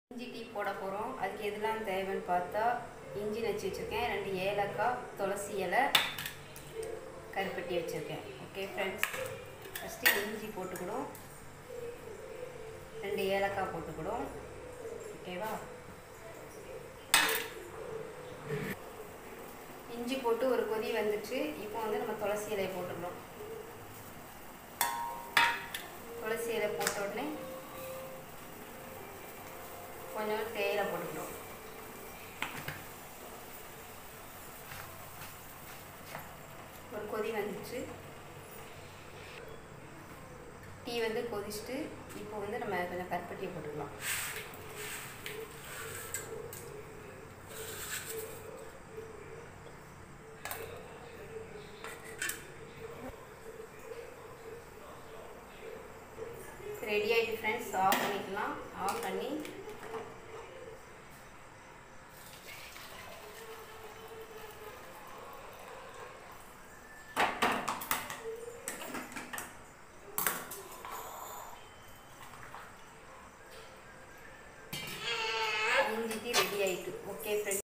இஞ்சி டீ போட போகிறோம் அதுக்கு எதெல்லாம் தேவைன்னு பார்த்தா இஞ்சி நச்சு வச்சுருக்கேன் ரெண்டு ஏலக்காய் துளசி இலை கருப்பட்டி வச்சுருக்கேன் ஓகே ஃப்ரெண்ட்ஸ் ஃபஸ்ட்டு இஞ்சி போட்டுக்கிடும் ரெண்டு ஏலக்காய் போட்டுக்கிடும் ஓகேவா இஞ்சி போட்டு ஒரு கொதி வந்துச்சு இப்போ வந்து நம்ம துளசி இலையை போட்டுக்கணும் துளசி இலை போட்ட உடனே கொஞ்சம் தேயிலை போட்டுக்கணும் ஒரு கொதி வந்துச்சு டீ வந்து கொதிச்சுட்டு இப்போ வந்து நம்ம கொஞ்சம் கருப்பட்டியை போட்டுக்கலாம் ரெடி ஆகிட்டு ஃப்ரெண்ட்ஸ் ஆஃப் பண்ணிக்கலாம் ஆஃப் பண்ணி இஞ்சி டீ ரெடி ஆயிட்டு ஓகே ஃப்ரெண்ட்ஸ்